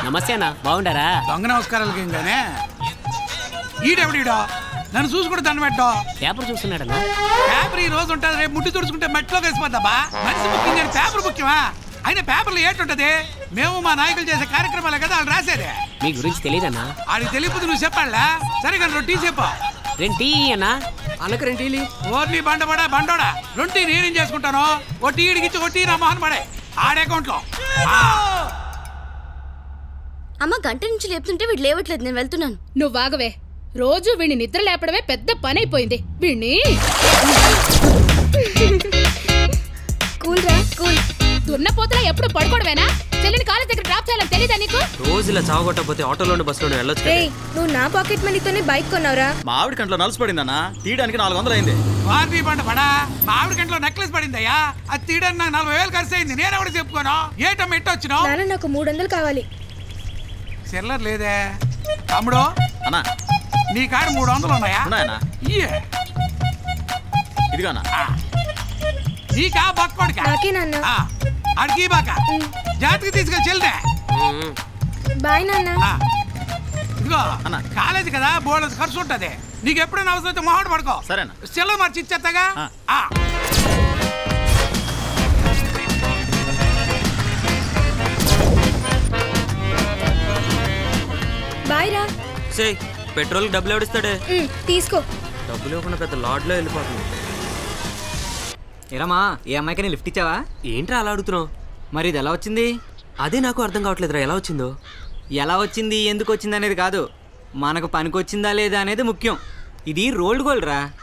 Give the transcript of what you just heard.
నమస్తే అన్న బాగుండారా దొంగ నమస్కారాలకి ఏంగానే ఈడెవడీడో నన్ను చూసుకుంటే దండ పెట్టో పేపర్ చూస్తున్నాడన్నా పేపర్ ఈ రోజు ఉంటుంది రేపు ముట్టి తుడుచుకుంటే మెట్లో కలిసిపోద్దాబా మనిషి ముఖ్యం కానీ పేపర్ ముఖ్యమా అయినా పేపర్లో ఏంటుంటది మేము మా నాయకులు చేసే కార్యక్రమాలే కదా వాళ్ళు రాసేదే మీ గురించి తెలియదన్నా ఆడికి తెలియదు నువ్వు చెప్పాలా సరే కానీ రొట్టి చెప్పు రెండు టీ అన్నా అన్నకు రెండు టీలు ఓర్ని బండబడా బండోడా రొట్టి నేనేం చేసుకుంటాను ఓ టీ ఇడిగిచ్చి ఓ టీ నా మొహన్ పడే ఆడే అకౌంట్లో అమ్మ గంట నుంచి లేపుతుంటే వీడు లేవట్లేదు నేను వెళ్తున్నాను నువ్వు వాగవే రోజు వీడిని నిద్ర లేపడమే పెద్ద పని అయిపోయింది వీడిని కూల్ రా కూల్ దున్నపోతలా ఎప్పుడు పడుకోవడమేనా చెల్లిని కాలేజ్ దగ్గర డ్రాప్ చేయాలని తెలీదా నీకు రోజు ఇలా చావగొట్టకపోతే ఆటోలోని బస్సులోని వెళ్ళొచ్చు కదా. ఏయ్ నువ్వు నా పాకెట్ మనీతోనే బైక్ కొన్నావురా మా ఆవిడ కంట్లో నలుసు పడిందన్నా తీయడానికి నాలుగు వందలు అయింది వారిని బండ పడా మా ఆవిడ కంట్లో నెక్లెస్ పడిందయ్యా అది తీయడానికి నాకు నలభై వేలు ఖర్చు అయింది నేను ఎవరు చెప్పుకోను ఏటమ్మ ఎట్టు వచ్చినావు నాన్న నాకు మూడు వందలు కావాలి చిల్లర లేదే తమ్ముడు అన్నా నీ కాడ మూడు వందలు ఉన్నాయా ఉన్నాయన్నా ఇయ్యే. ఇదిగోనా ఆ. నీకా బక్కోడికా నాకే నాన్న ఆ. ఆడికి బాక జాతికి తీసుకెళ్ళి చెల్దే బాయ్ నాన్న ఆ. ఇదిగో అన్న. కాలేజీ కదా బోర్డు ఖర్చు ఉంటది నీకు ఎప్పుడైనా అవసరం అయితే మొహాడు పడుకో సరేనా. చిల్లర మార్చి ఇచ్చేస్తాగా ఆ. ఆ. బాయ్ రా సే పెట్రోల్ డబ్బులు ఎవడిస్తాడే ఉమ్, తీసుకో డబ్బులు ఇవ్వకుండా పెద్ద లాడ్లో వెళ్ళిపోతుంది ఏరమ్మా ఏ అమ్మాయికని లిఫ్ట్ ఇచ్చావా ఏంట్రా అలా అడుగుతున్నావు మరి ఇది ఎలా వచ్చింది అదే నాకు అర్థం కావట్లేదురా ఎలా వచ్చిందో ఎలా వచ్చింది ఎందుకు వచ్చింది అనేది కాదు మనకు పనికొచ్చిందా లేదా అనేది ముఖ్యం ఇది రోల్డ్ గోల్డ్ రా